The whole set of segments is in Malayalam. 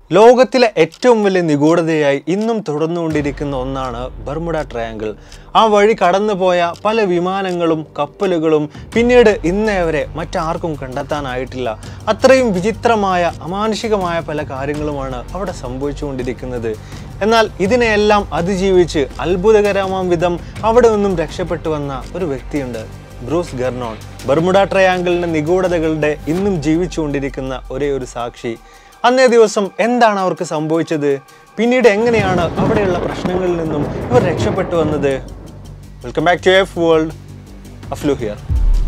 ലോകത്തിലെ ഏറ്റവും വലിയ നിഗൂഢതയായി ഇന്നും തുടർന്നുകൊണ്ടിരിക്കുന്ന ഒന്നാണ് ബർമുഡ ട്രയാങ്കിൾ ആ വഴി കടന്നുപോയ പല വിമാനങ്ങളും കപ്പലുകളും പിന്നീട് ഇന്നേ വരെ മറ്റാർക്കും കണ്ടെത്താനായിട്ടില്ല അത്രയും വിചിത്രമായ അമാനുഷികമായ പല കാര്യങ്ങളുമാണ് അവിടെ സംഭവിച്ചുകൊണ്ടിരിക്കുന്നത് എന്നാൽ ഇതിനെയെല്ലാം അതിജീവിച്ച് അത്ഭുതകരമാം വിധം അവിടെ നിന്നും രക്ഷപ്പെട്ടു വന്ന ഒരു വ്യക്തിയുണ്ട് ബ്രൂസ് ഗെർണോൺ ബർമുഡ ട്രയാങ്കിളിന്റെ നിഗൂഢതകളുടെ ഇന്നും ജീവിച്ചുകൊണ്ടിരിക്കുന്ന ഒരേ ഒരു സാക്ഷി അന്നേ ദിവസം എന്താണ് അവർക്ക് സംഭവിച്ചത് പിന്നീട് എങ്ങനെയാണ് അവിടെയുള്ള പ്രശ്നങ്ങളിൽ നിന്നും ഇവർ രക്ഷപ്പെട്ടു വന്നത് welcome back to F world അഫ്ലു ഹിയർ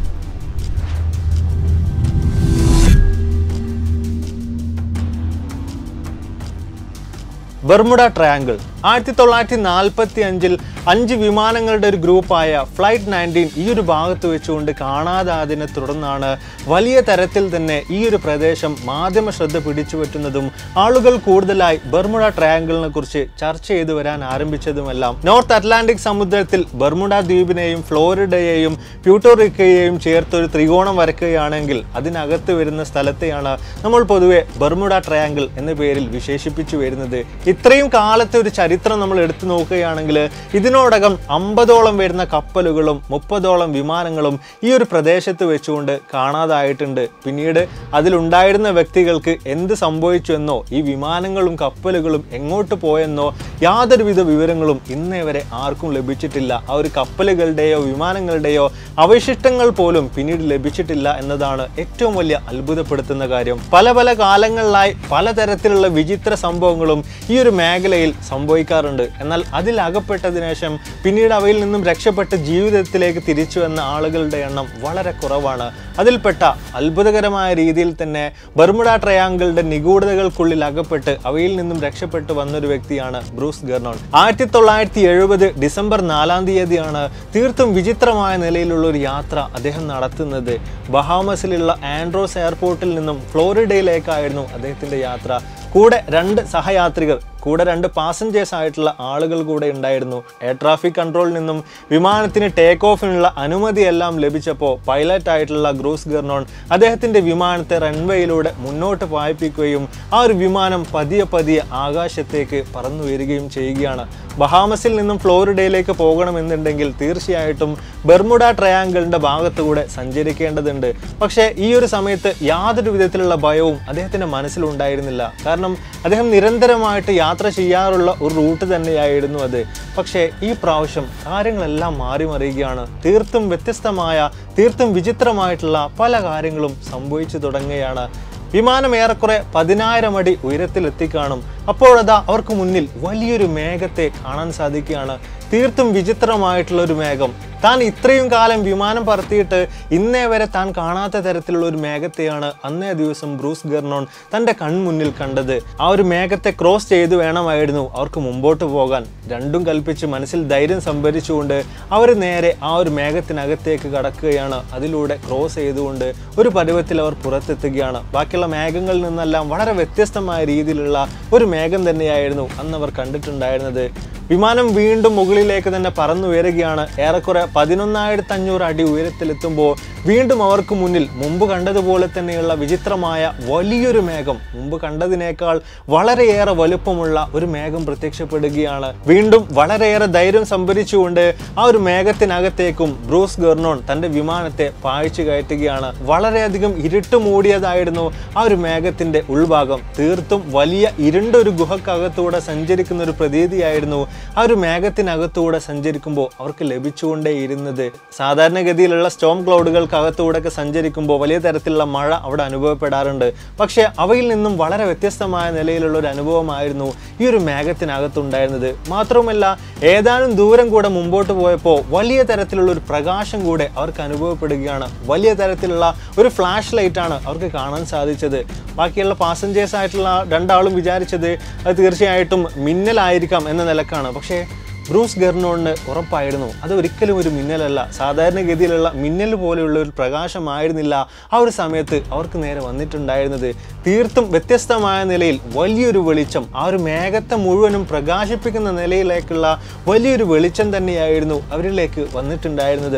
ബർമുഡ ട്രയാങ്കിൾ ആയിരത്തി തൊള്ളായിരത്തി നാൽപ്പത്തി അഞ്ചിൽ അഞ്ച് വിമാനങ്ങളുടെ ഒരു ഗ്രൂപ്പായ ഫ്ലൈറ്റ് നയൻറ്റീൻ ഈ ഒരു ഭാഗത്ത് വെച്ചുകൊണ്ട് കാണാതായതിനെ തുടർന്നാണ് വലിയ തരത്തിൽ തന്നെ ഈ ഒരു പ്രദേശം മാധ്യമ ശ്രദ്ധ പിടിച്ചു പറ്റുന്നതും ആളുകൾ കൂടുതലായി ബർമുഡ ട്രയാങ്കിളിനെ കുറിച്ച് ചർച്ച ചെയ്തു വരാൻ ആരംഭിച്ചതുമെല്ലാം നോർത്ത് അറ്റ്ലാന്റിക് സമുദ്രത്തിൽ ബർമുഡ ദ്വീപിനെയും ഫ്ലോറിഡയെയും പ്യൂട്ടോറിക്കയെയും ചേർത്ത് ഒരു ത്രികോണം വരയ്ക്കുകയാണെങ്കിൽ അതിനകത്ത് വരുന്ന സ്ഥലത്തെയാണ് നമ്മൾ പൊതുവെ ബർമുഡ ട്രയാങ്കിൾ എന്ന പേരിൽ വിശേഷിപ്പിച്ചു വരുന്നത് ഇത്രയും കാലത്തെ ഒരു ചരിത്രം നമ്മൾ എടുത്തു നോക്കുകയാണെങ്കിൽ ഇതിനോടകം അമ്പതോളം വരുന്ന കപ്പലുകളും മുപ്പതോളം വിമാനങ്ങളും ഈ ഒരു പ്രദേശത്ത് വെച്ചുകൊണ്ട് കാണാതായിട്ടുണ്ട് പിന്നീട് അതിലുണ്ടായിരുന്ന വ്യക്തികൾക്ക് എന്ത് സംഭവിച്ചു എന്നോ ഈ വിമാനങ്ങളും കപ്പലുകളും എങ്ങോട്ട് പോയെന്നോ യാതൊരുവിധ വിവരങ്ങളും ഇന്നേ വരെ ആർക്കും ലഭിച്ചിട്ടില്ല ആ ഒരു കപ്പലുകളുടെയോ വിമാനങ്ങളുടെയോ അവശിഷ്ടങ്ങൾ പോലും പിന്നീട് ലഭിച്ചിട്ടില്ല എന്നതാണ് ഏറ്റവും വലിയ അത്ഭുതപ്പെടുത്തുന്ന കാര്യം പല പല കാലങ്ങളിലായി പലതരത്തിലുള്ള വിചിത്ര സംഭവങ്ങളും ഈ ഒരു മേഖലയിൽ സംഭവിക്കാറുണ്ട് എന്നാൽ അതിൽ അകപ്പെട്ടതിന് ശേഷം പിന്നീട് അവയിൽ നിന്നും രക്ഷപ്പെട്ട് ജീവിതത്തിലേക്ക് തിരിച്ചു വന്ന ആളുകളുടെ എണ്ണം വളരെ കുറവാണ് അതിൽപ്പെട്ട അത്ഭുതകരമായ രീതിയിൽ തന്നെ ബർമുഡ ട്രയാങ്കിളുടെ നിഗൂഢതകൾക്കുള്ളിൽ അകപ്പെട്ട് അവയിൽ നിന്നും രക്ഷപ്പെട്ടു വന്നൊരു വ്യക്തിയാണ് ബ്രൂസ് ഗെർണോൺ ആയിരത്തി തൊള്ളായിരത്തി എഴുപത് ഡിസംബർ നാലാം തീയതിയാണ് തീർത്തും വിചിത്രമായ നിലയിലുള്ള ഒരു യാത്ര അദ്ദേഹം നടത്തുന്നത് ബഹാമസിലുള്ള ആൻഡ്രോസ് എയർപോർട്ടിൽ നിന്നും ഫ്ലോറിഡയിലേക്കായിരുന്നു അദ്ദേഹത്തിന്റെ യാത്ര കൂടെ രണ്ട് സഹയാത്രികർ കൂടെ രണ്ട് പാസഞ്ചേഴ്സ് ആയിട്ടുള്ള ആളുകൾ കൂടെ ഉണ്ടായിരുന്നു എയർ ട്രാഫിക് കൺട്രോളിൽ നിന്നും വിമാനത്തിന് ടേക്ക് ഓഫിനുള്ള അനുമതിയെല്ലാം ലഭിച്ചപ്പോൾ പൈലറ്റ് ആയിട്ടുള്ള ഗ്രൂസ് ഗെർണോൺ അദ്ദേഹത്തിന്റെ വിമാനത്തെ റൺവേയിലൂടെ മുന്നോട്ട് പായിപ്പിക്കുകയും ആ ഒരു വിമാനം പതിയെ പതിയെ ആകാശത്തേക്ക് പറന്നു വരികയും ചെയ്യുകയാണ് ബഹാമസിൽ നിന്നും ഫ്ലോറിഡയിലേക്ക് പോകണമെന്നുണ്ടെങ്കിൽ തീർച്ചയായിട്ടും ബെർമുഡ ട്രയാങ്കിളിന്റെ ഭാഗത്തുകൂടെ സഞ്ചരിക്കേണ്ടതുണ്ട് പക്ഷേ ഈ ഒരു സമയത്ത് യാതൊരു വിധത്തിലുള്ള ഭയവും അദ്ദേഹത്തിന്റെ മനസ്സിലുണ്ടായിരുന്നില്ല കാരണം അദ്ദേഹം നിരന്തരമായിട്ട് യാത്ര ചെയ്യാറുള്ള ഒരു റൂട്ട് തന്നെയായിരുന്നു അത് പക്ഷേ ഈ പ്രാവശ്യം കാര്യങ്ങളെല്ലാം മാറി മറിയുകയാണ് തീർത്തും വ്യത്യസ്തമായ തീർത്തും വിചിത്രമായിട്ടുള്ള പല കാര്യങ്ങളും സംഭവിച്ചു തുടങ്ങുകയാണ് വിമാനം ഏറെക്കുറെ പതിനായിരം അടി ഉയരത്തിൽ എത്തിക്കാണും അപ്പോഴതാ അവർക്ക് മുന്നിൽ വലിയൊരു മേഘത്തെ കാണാൻ സാധിക്കുകയാണ് തീർത്തും വിചിത്രമായിട്ടുള്ള ഒരു മേഘം താൻ ഇത്രയും കാലം വിമാനം പറത്തിയിട്ട് ഇന്നേ വരെ താൻ കാണാത്ത തരത്തിലുള്ള ഒരു മേഘത്തെയാണ് അന്നേ ദിവസം ബ്രൂസ് ഗെർണോൺ തൻ്റെ കൺമുന്നിൽ കണ്ടത് ആ ഒരു മേഘത്തെ ക്രോസ് ചെയ്ത് വേണമായിരുന്നു അവർക്ക് മുമ്പോട്ട് പോകാൻ രണ്ടും കൽപ്പിച്ച് മനസ്സിൽ ധൈര്യം സംഭരിച്ചുകൊണ്ട് അവർ നേരെ ആ ഒരു മേഘത്തിനകത്തേക്ക് കടക്കുകയാണ് അതിലൂടെ ക്രോസ് ചെയ്തുകൊണ്ട് ഒരു പരുവത്തിൽ അവർ പുറത്തെത്തുകയാണ് ബാക്കിയുള്ള മേഘങ്ങളിൽ നിന്നെല്ലാം വളരെ വ്യത്യസ്തമായ രീതിയിലുള്ള ഒരു മേഘം തന്നെയായിരുന്നു അന്ന് അവർ കണ്ടിട്ടുണ്ടായിരുന്നത് വിമാനം വീണ്ടും മുകളിലേക്ക് തന്നെ പറന്നു ഉയരുകയാണ് ഏറെക്കുറെ പതിനൊന്നായിരത്തി അഞ്ഞൂറ് അടി ഉയരത്തിലെത്തുമ്പോൾ വീണ്ടും അവർക്ക് മുന്നിൽ മുമ്പ് കണ്ടതുപോലെ തന്നെയുള്ള വിചിത്രമായ വലിയൊരു മേഘം മുമ്പ് കണ്ടതിനേക്കാൾ വളരെയേറെ വലുപ്പമുള്ള ഒരു മേഘം പ്രത്യക്ഷപ്പെടുകയാണ് വീണ്ടും വളരെയേറെ ധൈര്യം സംഭരിച്ചുകൊണ്ട് ആ ഒരു മേഘത്തിനകത്തേക്കും ബ്രൂസ് ഗെർണോൺ തന്റെ വിമാനത്തെ പായിച്ചു കയറ്റുകയാണ് വളരെയധികം ഇരുട്ട് മൂടിയതായിരുന്നു ആ ഒരു മേഘത്തിന്റെ ഉൾഭാഗം തീർത്തും വലിയ ഇരുണ്ടൊരു ഗുഹക്കകത്തൂടെ സഞ്ചരിക്കുന്ന ഒരു പ്രതീതിയായിരുന്നു ആ ഒരു മേഘത്തിനകത്തൂടെ സഞ്ചരിക്കുമ്പോൾ അവർക്ക് ലഭിച്ചുകൊണ്ടേയിരുന്നത് സാധാരണഗതിയിലുള്ള സ്റ്റോം ക്ലൗഡുകൾക്കകത്തൂടെയൊക്കെ സഞ്ചരിക്കുമ്പോൾ വലിയ തരത്തിലുള്ള മഴ അവിടെ അനുഭവപ്പെടാറുണ്ട് പക്ഷേ അവയിൽ നിന്നും വളരെ വ്യത്യസ്തമായ നിലയിലുള്ള ഒരു അനുഭവമായിരുന്നു ഈ ഒരു മേഘത്തിനകത്തുണ്ടായിരുന്നത് മാത്രവുമല്ല ഏതാനും ദൂരം കൂടെ മുമ്പോട്ട് പോയപ്പോൾ വലിയ തരത്തിലുള്ള ഒരു പ്രകാശം കൂടെ അവർക്ക് അനുഭവപ്പെടുകയാണ് വലിയ തരത്തിലുള്ള ഒരു ഫ്ലാഷ് ലൈറ്റാണ് അവർക്ക് കാണാൻ സാധിച്ചത് ബാക്കിയുള്ള പാസഞ്ചേഴ്സ് ആയിട്ടുള്ള രണ്ടാളും വിചാരിച്ചത് അത് തീർച്ചയായിട്ടും മിന്നലായിരിക്കാം എന്ന നിലക്കാണ് പക്ഷേ ബ്രൂസ് ഗെർണോണിന് ഉറപ്പായിരുന്നു അത് ഒരിക്കലും ഒരു മിന്നലല്ല സാധാരണഗതിയിലുള്ള മിന്നൽ പോലെയുള്ള ഒരു പ്രകാശമായിരുന്നില്ല ആ ഒരു സമയത്ത് അവർക്ക് നേരെ വന്നിട്ടുണ്ടായിരുന്നത് തീർത്തും വ്യത്യസ്തമായ നിലയിൽ വലിയൊരു വെളിച്ചം ആ ഒരു മേഘത്തെ മുഴുവനും പ്രകാശിപ്പിക്കുന്ന നിലയിലേക്കുള്ള വലിയൊരു വെളിച്ചം തന്നെയായിരുന്നു അവരിലേക്ക് വന്നിട്ടുണ്ടായിരുന്നത്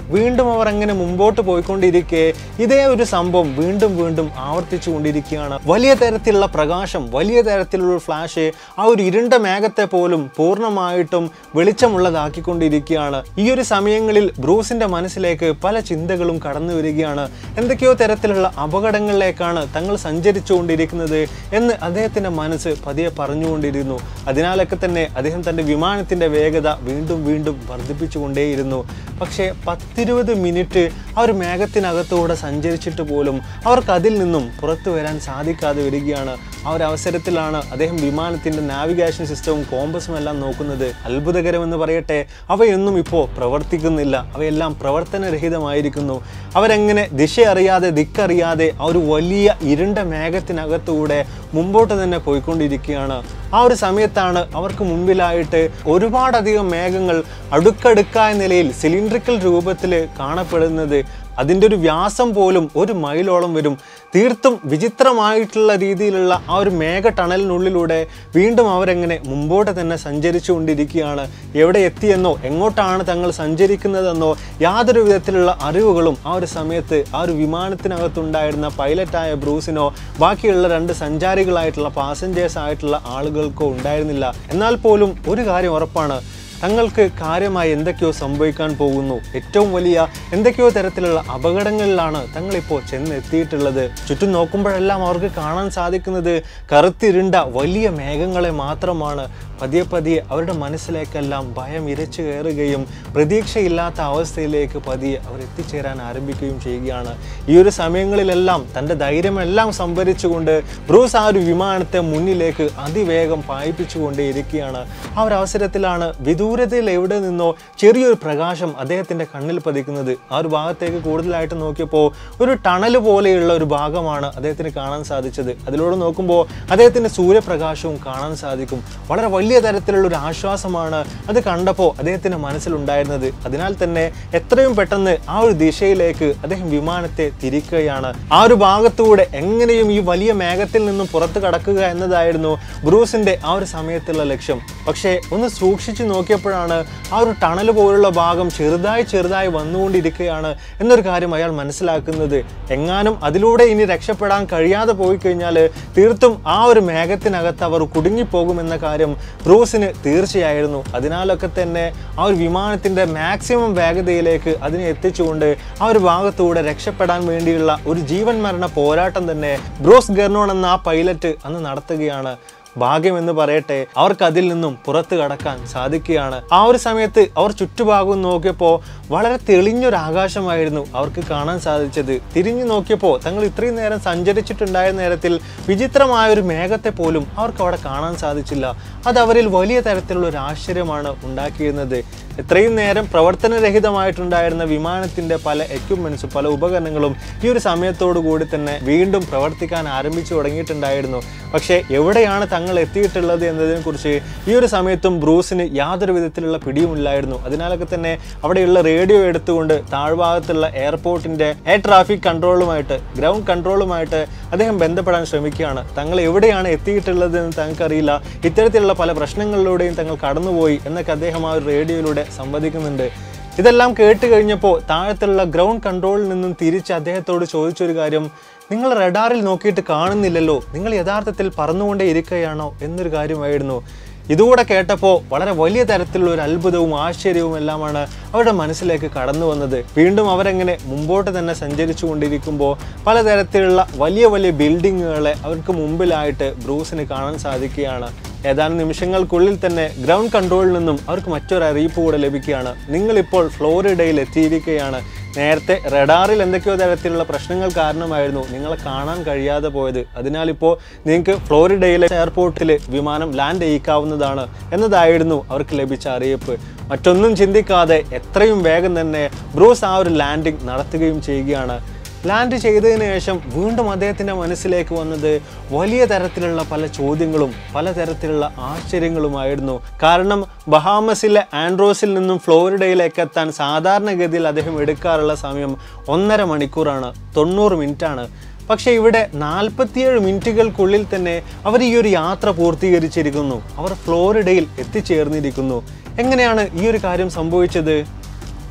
വീണ്ടും അവർ അങ്ങനെ മുമ്പോട്ട് പോയിക്കൊണ്ടിരിക്കെ ഇതേ ഒരു സംഭവം വീണ്ടും വീണ്ടും ആവർത്തിച്ചു കൊണ്ടിരിക്കുകയാണ് വലിയ തരത്തിലുള്ള പ്രകാശം വലിയ തരത്തിലുള്ള ഫ്ലാഷ് ആ ഒരു ഇരുണ്ട മേഘത്തെ പോലും പൂർണ്ണമായിട്ടും വെളിച്ചമുള്ളതാക്കിക്കൊണ്ടിരിക്കുകയാണ് ഈ ഒരു സമയങ്ങളിൽ ബ്രൂസിന്റെ മനസ്സിലേക്ക് പല ചിന്തകളും കടന്നു വരികയാണ് എന്തൊക്കെയോ തരത്തിലുള്ള അപകടങ്ങളിലേക്കാണ് തങ്ങൾ സഞ്ചരിച്ചുകൊണ്ടിരിക്കുന്നത് എന്ന് അദ്ദേഹത്തിന്റെ മനസ്സ് പതിയെ പറഞ്ഞുകൊണ്ടിരുന്നു അതിനാലൊക്കെ തന്നെ അദ്ദേഹം തന്റെ വിമാനത്തിന്റെ വേഗത വീണ്ടും വീണ്ടും വർദ്ധിപ്പിച്ചുകൊണ്ടേയിരുന്നു പക്ഷേ പത്തിരുപത് മിനിറ്റ് ആ ഒരു മേഘത്തിനകത്തൂടെ സഞ്ചരിച്ചിട്ട് പോലും അവർക്ക് അതിൽ നിന്നും പുറത്തു വരാൻ സാധിക്കാതെ വരികയാണ് ആ ഒരു അവസരത്തിലാണ് അദ്ദേഹം വിമാനത്തിന്റെ നാവിഗേഷൻ സിസ്റ്റവും കോമ്പസും എല്ലാം നോക്കുന്നത് അത്ഭുതകരമെന്ന് പറയട്ടെ അവയൊന്നും ഇപ്പോൾ പ്രവർത്തിക്കുന്നില്ല അവയെല്ലാം പ്രവർത്തനരഹിതമായിരിക്കുന്നു അവരെങ്ങനെ ദിശ അറിയാതെ ദിക്കറിയാതെ ആ ഒരു വലിയ ഇരുണ്ട മേഘത്തിനകത്തൂടെ മുമ്പോട്ട് തന്നെ പോയിക്കൊണ്ടിരിക്കുകയാണ് ആ ഒരു സമയത്താണ് അവർക്ക് മുമ്പിലായിട്ട് ഒരുപാടധികം മേഘങ്ങൾ അടുക്കടുക്കായ നിലയിൽ സിലിണ്ടറിക്കൽ രൂപത്തിൽ കാണപ്പെടുന്നത് അതിൻ്റെ ഒരു വ്യാസം പോലും ഒരു മൈലോളം വരും തീർത്തും വിചിത്രമായിട്ടുള്ള രീതിയിലുള്ള ആ ഒരു മേഘ ടണലിനുള്ളിലൂടെ വീണ്ടും അവരെങ്ങനെ മുമ്പോട്ട് തന്നെ സഞ്ചരിച്ചു കൊണ്ടിരിക്കുകയാണ് എവിടെ എത്തിയെന്നോ എങ്ങോട്ടാണ് തങ്ങൾ സഞ്ചരിക്കുന്നതെന്നോ യാതൊരു വിധത്തിലുള്ള അറിവുകളും ആ ഒരു സമയത്ത് ആ ഒരു വിമാനത്തിനകത്തുണ്ടായിരുന്ന പൈലറ്റായ ബ്രൂസിനോ ബാക്കിയുള്ള രണ്ട് സഞ്ചാരികളായിട്ടുള്ള പാസഞ്ചേഴ്സ് ആയിട്ടുള്ള ആളുകൾക്കോ ഉണ്ടായിരുന്നില്ല എന്നാൽ പോലും ഒരു കാര്യം ഉറപ്പാണ് തങ്ങൾക്ക് കാര്യമായി എന്തൊക്കെയോ സംഭവിക്കാൻ പോകുന്നു ഏറ്റവും വലിയ എന്തൊക്കെയോ തരത്തിലുള്ള അപകടങ്ങളിലാണ് തങ്ങളിപ്പോൾ ചെന്നെത്തിയിട്ടുള്ളത് ചുറ്റും നോക്കുമ്പോഴെല്ലാം അവർക്ക് കാണാൻ സാധിക്കുന്നത് കറുത്തിരുണ്ട വലിയ മേഘങ്ങളെ മാത്രമാണ് പതിയെ പതിയെ അവരുടെ മനസ്സിലേക്കെല്ലാം ഭയം ഇരച്ചു കയറുകയും പ്രതീക്ഷയില്ലാത്ത അവസ്ഥയിലേക്ക് പതിയെ അവർ എത്തിച്ചേരാൻ ആരംഭിക്കുകയും ചെയ്യുകയാണ് ഈ ഒരു സമയങ്ങളിലെല്ലാം തൻ്റെ ധൈര്യമെല്ലാം സംഭരിച്ചുകൊണ്ട് ബ്രൂസ് ആ ഒരു വിമാനത്തെ മുന്നിലേക്ക് അതിവേഗം പായിപ്പിച്ചുകൊണ്ടേയിരിക്കുകയാണ് ആ ഒരു അവസരത്തിലാണ് വിദൂരതയിൽ എവിടെ നിന്നോ ചെറിയൊരു പ്രകാശം അദ്ദേഹത്തിൻ്റെ കണ്ണിൽ പതിക്കുന്നത് ആ ഒരു ഭാഗത്തേക്ക് കൂടുതലായിട്ട് നോക്കിയപ്പോൾ ഒരു ടണൽ പോലെയുള്ള ഒരു ഭാഗമാണ് അദ്ദേഹത്തിന് കാണാൻ സാധിച്ചത് അതിലൂടെ നോക്കുമ്പോൾ അദ്ദേഹത്തിൻ്റെ സൂര്യപ്രകാശവും കാണാൻ സാധിക്കും വളരെ വലിയ തരത്തിലുള്ള ഒരു ആശ്വാസമാണ് അത് കണ്ടപ്പോൾ അദ്ദേഹത്തിൻ്റെ മനസ്സിലുണ്ടായിരുന്നത് അതിനാൽ തന്നെ എത്രയും പെട്ടെന്ന് ആ ഒരു ദിശയിലേക്ക് അദ്ദേഹം വിമാനത്തെ തിരിക്കുകയാണ് ആ ഒരു ഭാഗത്തൂടെ എങ്ങനെയും ഈ വലിയ മേഘത്തിൽ നിന്നും പുറത്തു കടക്കുക എന്നതായിരുന്നു ബ്രൂസിന്റെ ആ ഒരു സമയത്തുള്ള ലക്ഷ്യം പക്ഷേ ഒന്ന് സൂക്ഷിച്ചു നോക്കിയപ്പോഴാണ് ആ ഒരു ടണൽ പോലുള്ള ഭാഗം ചെറുതായി ചെറുതായി വന്നുകൊണ്ടിരിക്കുകയാണ് എന്നൊരു കാര്യം അയാൾ മനസ്സിലാക്കുന്നത് എങ്ങാനും അതിലൂടെ ഇനി രക്ഷപ്പെടാൻ കഴിയാതെ പോയി കഴിഞ്ഞാൽ തീർത്തും ആ ഒരു മേഘത്തിനകത്ത് അവർ കുടുങ്ങിപ്പോകുമെന്ന കാര്യം ബ്രൂസിന് തീർച്ചയായിരുന്നു അതിനാലൊക്കെ തന്നെ ആ ഒരു വിമാനത്തിന്റെ മാക്സിമം വേഗതയിലേക്ക് അതിനെ എത്തിച്ചുകൊണ്ട് ആ ഒരു ഭാഗത്തൂടെ രക്ഷപ്പെടാൻ വേണ്ടിയുള്ള ഒരു ജീവൻ മരണ പോരാട്ടം തന്നെ ബ്രൂസ് ഗെർണോൺ എന്ന ആ പൈലറ്റ് അന്ന് നടത്തുകയാണ് ഭാഗ്യമെന്ന് പറയട്ടെ അവർക്ക് അതിൽ നിന്നും പുറത്തു കടക്കാൻ സാധിക്കുകയാണ് ആ ഒരു സമയത്ത് അവർ ചുറ്റുഭാഗവും നോക്കിയപ്പോൾ വളരെ തെളിഞ്ഞൊരു ആകാശമായിരുന്നു അവർക്ക് കാണാൻ സാധിച്ചത് തിരിഞ്ഞു നോക്കിയപ്പോൾ തങ്ങൾ ഇത്രയും നേരം സഞ്ചരിച്ചിട്ടുണ്ടായ നേരത്തിൽ വിചിത്രമായ ഒരു മേഘത്തെ പോലും അവർക്ക് അവിടെ കാണാൻ സാധിച്ചില്ല അത് അവരിൽ വലിയ തരത്തിലുള്ള ഒരു ആശ്ചര്യമാണ് ഉണ്ടാക്കിയിരുന്നത് എത്രയും നേരം പ്രവർത്തനരഹിതമായിട്ടുണ്ടായിരുന്ന വിമാനത്തിന്റെ പല എക്യുപ്മെന്റ്സും പല ഉപകരണങ്ങളും ഈ ഒരു സമയത്തോടു കൂടി തന്നെ വീണ്ടും പ്രവർത്തിക്കാൻ ആരംഭിച്ചു തുടങ്ങിയിട്ടുണ്ടായിരുന്നു പക്ഷേ എവിടെയാണ് തങ്ങൾ എത്തിയിട്ടുള്ളത് എന്നതിനെക്കുറിച്ച് ഈ ഒരു സമയത്തും ബ്രൂസിന് യാതൊരു വിധത്തിലുള്ള പിടിയുമില്ലായിരുന്നു അതിനാലൊക്കെ തന്നെ അവിടെയുള്ള റേഡിയോ എടുത്തുകൊണ്ട് താഴ്ഭാഗത്തുള്ള എയർപോർട്ടിന്റെ എയർ ട്രാഫിക് കൺട്രോളുമായിട്ട് ഗ്രൗണ്ട് കൺട്രോളുമായിട്ട് അദ്ദേഹം ബന്ധപ്പെടാൻ ശ്രമിക്കുകയാണ് തങ്ങൾ എവിടെയാണ് എത്തിയിട്ടുള്ളത് എന്ന് തങ്ങൾക്കറിയില്ല ഇത്തരത്തിലുള്ള പല പ്രശ്നങ്ങളിലൂടെയും തങ്ങൾ കടന്നുപോയി എന്നൊക്കെ അദ്ദേഹം ആ ഒരു റേഡിയോയിലൂടെ സംവദിക്കുന്നുണ്ട് ഇതെല്ലാം കേട്ട് കഴിഞ്ഞപ്പോൾ താഴത്തുള്ള ഗ്രൗണ്ട് കൺട്രോളിൽ നിന്നും തിരിച്ച് അദ്ദേഹത്തോട് ചോദിച്ചൊരു കാര്യം നിങ്ങൾ റഡാറിൽ നോക്കിയിട്ട് കാണുന്നില്ലല്ലോ നിങ്ങൾ യഥാർത്ഥത്തിൽ പറന്നുകൊണ്ടേ ഇരിക്കുകയാണോ എന്നൊരു കാര്യമായിരുന്നു ഇതുകൂടെ കേട്ടപ്പോൾ വളരെ വലിയ തരത്തിലുള്ള ഒരു അത്ഭുതവും ആശ്ചര്യവും എല്ലാമാണ് അവരുടെ മനസ്സിലേക്ക് കടന്നു വന്നത് വീണ്ടും അവരെങ്ങനെ മുമ്പോട്ട് തന്നെ സഞ്ചരിച്ചു കൊണ്ടിരിക്കുമ്പോൾ പലതരത്തിലുള്ള വലിയ വലിയ ബിൽഡിങ്ങുകളെ അവർക്ക് മുമ്പിലായിട്ട് ബ്രൂസിന് കാണാൻ സാധിക്കുകയാണ് ഏതാനും നിമിഷങ്ങൾക്കുള്ളിൽ തന്നെ ഗ്രൗണ്ട് കൺട്രോളിൽ നിന്നും അവർക്ക് മറ്റൊരു അറിയിപ്പ് കൂടെ ലഭിക്കുകയാണ് നിങ്ങളിപ്പോൾ ഫ്ലോറിഡയിൽ എത്തിയിരിക്കുകയാണ് നേരത്തെ റഡാറിൽ എന്തൊക്കെയോ തരത്തിലുള്ള പ്രശ്നങ്ങൾ കാരണമായിരുന്നു നിങ്ങളെ കാണാൻ കഴിയാതെ പോയത് അതിനാൽ ഇപ്പോൾ നിങ്ങൾക്ക് ഫ്ലോറിഡയിലെ എയർപോർട്ടിൽ വിമാനം ലാൻഡ് ചെയ്യിക്കാവുന്നതാണ് എന്നതായിരുന്നു അവർക്ക് ലഭിച്ച അറിയിപ്പ് മറ്റൊന്നും ചിന്തിക്കാതെ എത്രയും വേഗം തന്നെ ബ്രൂസ് ആ ഒരു ലാൻഡിംഗ് നടത്തുകയും ചെയ്യുകയാണ് ലാൻഡ് ചെയ്തതിന് ശേഷം വീണ്ടും അദ്ദേഹത്തിൻ്റെ മനസ്സിലേക്ക് വന്നത് വലിയ തരത്തിലുള്ള പല ചോദ്യങ്ങളും പലതരത്തിലുള്ള ആശ്ചര്യങ്ങളുമായിരുന്നു കാരണം ബഹാമസിലെ ആൻഡ്രോസിൽ നിന്നും ഫ്ലോറിഡയിലേക്ക് എത്താൻ സാധാരണഗതിയിൽ അദ്ദേഹം എടുക്കാറുള്ള സമയം ഒന്നര മണിക്കൂറാണ് തൊണ്ണൂറ് മിനിറ്റാണ് പക്ഷേ ഇവിടെ നാൽപ്പത്തിയേഴ് മിനിറ്റുകൾക്കുള്ളിൽ തന്നെ അവർ ഈ ഒരു യാത്ര പൂർത്തീകരിച്ചിരിക്കുന്നു അവർ ഫ്ലോറിഡയിൽ എത്തിച്ചേർന്നിരിക്കുന്നു എങ്ങനെയാണ് ഈ ഒരു കാര്യം സംഭവിച്ചത്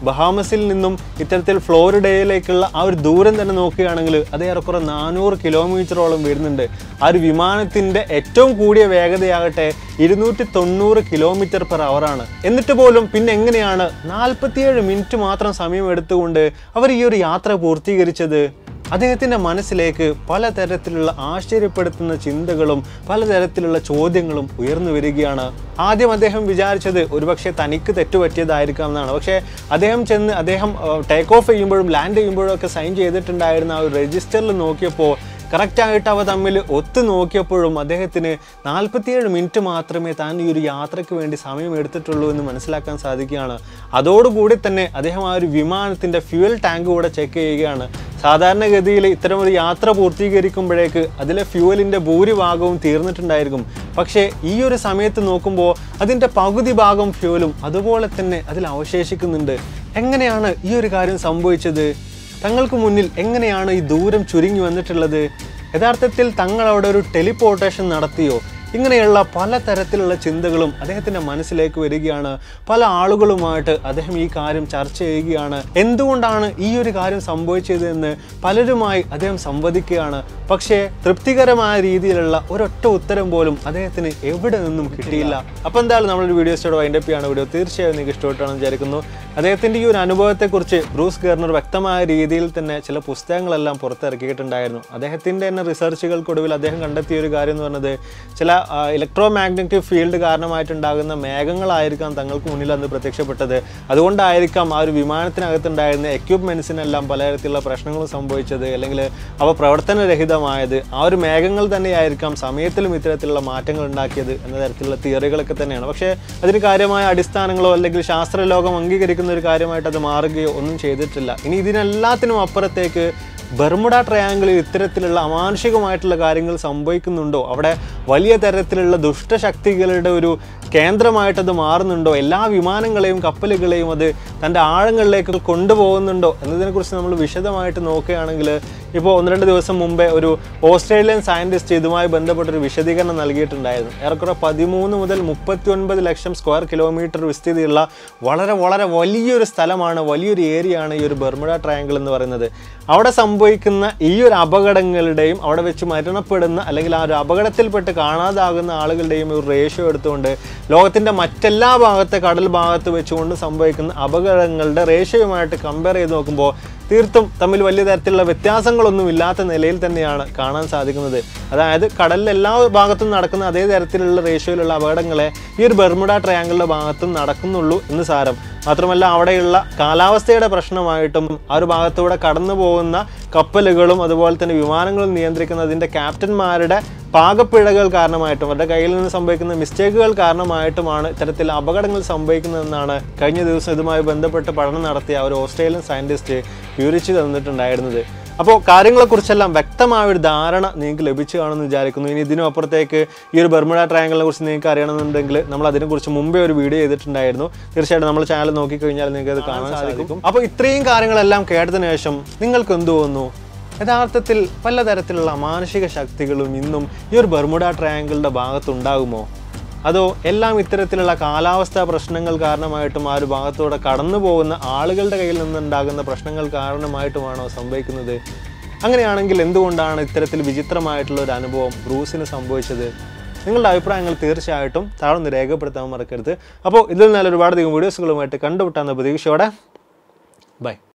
ബഹാമസിൽ നിന്നും ഇത്തരത്തിൽ ഫ്ലോറിഡയിലേക്കുള്ള ആ ഒരു ദൂരം തന്നെ നോക്കുകയാണെങ്കിൽ അത് ഏറെക്കുറെ നാനൂറ് കിലോമീറ്ററോളം വരുന്നുണ്ട് ആ ഒരു വിമാനത്തിൻ്റെ ഏറ്റവും കൂടിയ വേഗതയാകട്ടെ ഇരുന്നൂറ്റി തൊണ്ണൂറ് കിലോമീറ്റർ പെർ അവറാണ് എന്നിട്ട് പോലും പിന്നെ എങ്ങനെയാണ് നാൽപ്പത്തിയേഴ് മിനിറ്റ് മാത്രം സമയം എടുത്തുകൊണ്ട് അവർ ഈ ഒരു യാത്ര പൂർത്തീകരിച്ചത് അദ്ദേഹത്തിൻ്റെ മനസ്സിലേക്ക് പലതരത്തിലുള്ള ആശ്ചര്യപ്പെടുത്തുന്ന ചിന്തകളും പലതരത്തിലുള്ള ചോദ്യങ്ങളും ഉയർന്നു വരികയാണ് ആദ്യം അദ്ദേഹം വിചാരിച്ചത് ഒരുപക്ഷെ തനിക്ക് തെറ്റുപറ്റിയതായിരിക്കാം എന്നാണ് പക്ഷേ അദ്ദേഹം ചെന്ന് അദ്ദേഹം ടേക്ക് ഓഫ് ചെയ്യുമ്പോഴും ലാൻഡ് ചെയ്യുമ്പോഴും ഒക്കെ സൈൻ ചെയ്തിട്ടുണ്ടായിരുന്ന ആ ഒരു രജിസ്റ്ററിൽ നോക്കിയപ്പോൾ കറക്റ്റായിട്ട് അവ തമ്മിൽ ഒത്തു നോക്കിയപ്പോഴും അദ്ദേഹത്തിന് നാൽപ്പത്തിയേഴ് മിനിറ്റ് മാത്രമേ താൻ ഈ ഒരു യാത്രയ്ക്ക് വേണ്ടി സമയം എടുത്തിട്ടുള്ളൂ എന്ന് മനസ്സിലാക്കാൻ സാധിക്കുകയാണ് അതോടുകൂടി തന്നെ അദ്ദേഹം ആ ഒരു വിമാനത്തിൻ്റെ ഫ്യൂവൽ ടാങ്ക് കൂടെ ചെക്ക് ചെയ്യുകയാണ് സാധാരണഗതിയിൽ ഇത്തരം ഒരു യാത്ര പൂർത്തീകരിക്കുമ്പോഴേക്ക് അതിലെ ഫ്യൂവലിൻ്റെ ഭൂരിഭാഗവും തീർന്നിട്ടുണ്ടായിരിക്കും പക്ഷേ ഈ ഒരു സമയത്ത് നോക്കുമ്പോൾ അതിൻ്റെ പകുതി ഭാഗം ഫ്യൂവലും അതുപോലെ തന്നെ അതിൽ അവശേഷിക്കുന്നുണ്ട് എങ്ങനെയാണ് ഈ ഒരു കാര്യം സംഭവിച്ചത് തങ്ങൾക്ക് മുന്നിൽ എങ്ങനെയാണ് ഈ ദൂരം ചുരുങ്ങി വന്നിട്ടുള്ളത് യഥാർത്ഥത്തിൽ തങ്ങൾ അവിടെ ഒരു ടെലിപ്പോർട്ടേഷൻ നടത്തിയോ ഇങ്ങനെയുള്ള പലതരത്തിലുള്ള ചിന്തകളും അദ്ദേഹത്തിൻ്റെ മനസ്സിലേക്ക് വരികയാണ് പല ആളുകളുമായിട്ട് അദ്ദേഹം ഈ കാര്യം ചർച്ച ചെയ്യുകയാണ് എന്തുകൊണ്ടാണ് ഈ ഒരു കാര്യം സംഭവിച്ചതെന്ന് പലരുമായി അദ്ദേഹം സംവദിക്കുകയാണ് പക്ഷേ തൃപ്തികരമായ രീതിയിലുള്ള ഒരൊറ്റ ഉത്തരം പോലും അദ്ദേഹത്തിന് എവിടെ നിന്നും കിട്ടിയില്ല അപ്പോൾ എന്തായാലും നമ്മളൊരു വീഡിയോ സ്റ്റോഡ് വൈൻഡപ്പ് ചെയ്യാണ് വീഡിയോ തീർച്ചയായും നിങ്ങൾക്ക് ഇഷ്ടപ്പെട്ടാണെന്ന് വിചാരിക്കുന്നു അദ്ദേഹത്തിൻ്റെ ഈ ഒരു അനുഭവത്തെക്കുറിച്ച് ബ്രൂസ് ഗർണർ വ്യക്തമായ രീതിയിൽ തന്നെ ചില പുസ്തകങ്ങളെല്ലാം പുറത്തിറക്കിയിട്ടുണ്ടായിരുന്നു അദ്ദേഹത്തിൻ്റെ തന്നെ റിസർച്ചുകൾക്കൊടുവിൽ അദ്ദേഹം കണ്ടെത്തിയ ഒരു കാര്യം എന്ന് പറഞ്ഞത് ചില ഇലക്ട്രോ മാഗ്നറ്റിക് ഫീൽഡ് കാരണമായിട്ടുണ്ടാകുന്ന മേഘങ്ങളായിരിക്കാം തങ്ങൾക്ക് മുന്നിൽ അന്ന് പ്രത്യക്ഷപ്പെട്ടത് അതുകൊണ്ടായിരിക്കാം ആ ഒരു വിമാനത്തിനകത്തുണ്ടായിരുന്ന എക്യുപ്മെൻസിനെല്ലാം പലതരത്തിലുള്ള പ്രശ്നങ്ങളും സംഭവിച്ചത് അല്ലെങ്കിൽ അവ പ്രവർത്തനരഹിതമായത് ആ ഒരു മേഘങ്ങൾ തന്നെയായിരിക്കാം സമയത്തിലും ഇത്തരത്തിലുള്ള മാറ്റങ്ങൾ ഉണ്ടാക്കിയത് എന്ന തരത്തിലുള്ള തിയറികളൊക്കെ തന്നെയാണ് പക്ഷേ അതിന് കാര്യമായ അടിസ്ഥാനങ്ങളോ അല്ലെങ്കിൽ ശാസ്ത്രലോകം അംഗീകരിക്കുന്ന ഒരു കാര്യമായിട്ട് അത് മാറുകയോ ഒന്നും ചെയ്തിട്ടില്ല ഇനി ഇതിനെല്ലാത്തിനും അപ്പുറത്തേക്ക് ബർമുഡ ട്രയാങ്കിളിൽ ഇത്തരത്തിലുള്ള അമാനുഷികമായിട്ടുള്ള കാര്യങ്ങൾ സംഭവിക്കുന്നുണ്ടോ അവിടെ വലിയ തരത്തിലുള്ള ദുഷ്ടശക്തികളുടെ ഒരു കേന്ദ്രമായിട്ടത് മാറുന്നുണ്ടോ എല്ലാ വിമാനങ്ങളെയും കപ്പലുകളെയും അത് തൻ്റെ ആഴങ്ങളിലേക്ക് കൊണ്ടുപോകുന്നുണ്ടോ എന്നതിനെക്കുറിച്ച് നമ്മൾ വിശദമായിട്ട് നോക്കുകയാണെങ്കിൽ ഇപ്പോൾ ഒന്ന് രണ്ട് ദിവസം മുമ്പേ ഒരു ഓസ്ട്രേലിയൻ സയൻറ്റിസ്റ്റ് ഇതുമായി ബന്ധപ്പെട്ടൊരു വിശദീകരണം നൽകിയിട്ടുണ്ടായിരുന്നു ഏറെക്കുറെ പതിമൂന്ന് മുതൽ മുപ്പത്തി ഒൻപത് ലക്ഷം സ്ക്വയർ കിലോമീറ്റർ വിസ്തൃതിയുള്ള വളരെ വളരെ വലിയൊരു സ്ഥലമാണ് വലിയൊരു ഏരിയ ആണ് ഈ ഒരു ബർമുഡ ട്രയാങ്കിൾ എന്ന് പറയുന്നത് അവിടെ സംഭവിക്കുന്ന ഈ ഒരു അപകടങ്ങളുടെയും അവിടെ വെച്ച് മരണപ്പെടുന്ന അല്ലെങ്കിൽ ആ ഒരു അപകടത്തിൽപ്പെട്ട് കാണാതാകുന്ന ആളുകളുടെയും ഒരു റേഷ്യോ എടുത്തുകൊണ്ട് ലോകത്തിൻ്റെ മറ്റെല്ലാ ഭാഗത്തെ കടൽ ഭാഗത്ത് വെച്ചുകൊണ്ട് സംഭവിക്കുന്ന അപകടങ്ങളുടെ റേഷ്യോയുമായിട്ട് കമ്പയർ ചെയ്ത് നോക്കുമ്പോൾ തീർത്തും തമ്മിൽ വലിയ തരത്തിലുള്ള വ്യത്യാസങ്ങളൊന്നും ഇല്ലാത്ത നിലയിൽ തന്നെയാണ് കാണാൻ സാധിക്കുന്നത് അതായത് കടലിൽ എല്ലാ ഭാഗത്തും നടക്കുന്ന അതേ തരത്തിലുള്ള റേഷ്യോയിലുള്ള അപകടങ്ങളെ ഈ ഒരു ബർമുഡ ട്രയാങ്കിളിൻ്റെ ഭാഗത്തും നടക്കുന്നുള്ളൂ എന്ന് സാരം മാത്രമല്ല അവിടെയുള്ള കാലാവസ്ഥയുടെ പ്രശ്നമായിട്ടും ആ ഒരു ഭാഗത്തൂടെ കടന്നു പോകുന്ന കപ്പലുകളും അതുപോലെ തന്നെ വിമാനങ്ങളും നിയന്ത്രിക്കുന്നതിൻ്റെ ക്യാപ്റ്റന്മാരുടെ പാകപ്പിഴകൾ കാരണമായിട്ടും അവരുടെ കയ്യിൽ നിന്ന് സംഭവിക്കുന്ന മിസ്റ്റേക്കുകൾ കാരണമായിട്ടുമാണ് ഇത്തരത്തിൽ അപകടങ്ങൾ സംഭവിക്കുന്നതെന്നാണ് കഴിഞ്ഞ ദിവസം ഇതുമായി ബന്ധപ്പെട്ട് പഠനം നടത്തിയ ഒരു ഓസ്ട്രേലിയൻ സയൻറ്റിസ്റ്റ് വിവരിച്ചു തന്നിട്ടുണ്ടായിരുന്നത് അപ്പോൾ കാര്യങ്ങളെക്കുറിച്ചെല്ലാം വ്യക്തമായ ഒരു ധാരണ നിങ്ങൾക്ക് ലഭിച്ചു കാണുമെന്ന് വിചാരിക്കുന്നു ഇനി ഇതിനും അപ്പുറത്തേക്ക് ഈ ഒരു ബർമുഡ ട്രയാങ്കിളിനെ കുറിച്ച് നിങ്ങൾക്ക് അറിയണമെന്നുണ്ടെങ്കിൽ നമ്മൾ അതിനെക്കുറിച്ച് മുമ്പേ ഒരു വീഡിയോ ചെയ്തിട്ടുണ്ടായിരുന്നു തീർച്ചയായിട്ടും നമ്മൾ ചാനൽ നോക്കിക്കഴിഞ്ഞാൽ നിങ്ങൾക്ക് അത് കാണാൻ സാധിക്കും അപ്പോൾ ഇത്രയും കാര്യങ്ങളെല്ലാം കേട്ടതിന് ശേഷം നിങ്ങൾക്ക് എന്ത് തോന്നുന്നു യഥാർത്ഥത്തിൽ പലതരത്തിലുള്ള മാനസിക ശക്തികളും ഇന്നും ഈ ഒരു ബർമുഡ ട്രയാങ്കിളിൻ്റെ ഭാഗത്തുണ്ടാകുമോ അതോ എല്ലാം ഇത്തരത്തിലുള്ള കാലാവസ്ഥാ പ്രശ്നങ്ങൾ കാരണമായിട്ടും ആ ഒരു ഭാഗത്തൂടെ കടന്നു പോകുന്ന ആളുകളുടെ കയ്യിൽ നിന്നുണ്ടാകുന്ന പ്രശ്നങ്ങൾ കാരണമായിട്ടുമാണോ സംഭവിക്കുന്നത് അങ്ങനെയാണെങ്കിൽ എന്തുകൊണ്ടാണ് ഇത്തരത്തിൽ വിചിത്രമായിട്ടുള്ള ഒരു അനുഭവം ബ്രൂസിന് സംഭവിച്ചത് നിങ്ങളുടെ അഭിപ്രായങ്ങൾ തീർച്ചയായിട്ടും താഴ്ന്ന് രേഖപ്പെടുത്താൻ മറക്കരുത് അപ്പോൾ ഇതിൽ നല്ല ഒരുപാട് അധികം വീഡിയോസുകളുമായിട്ട് കണ്ടുമുട്ടാവുന്ന പ്രതീക്ഷയോടെ ബൈ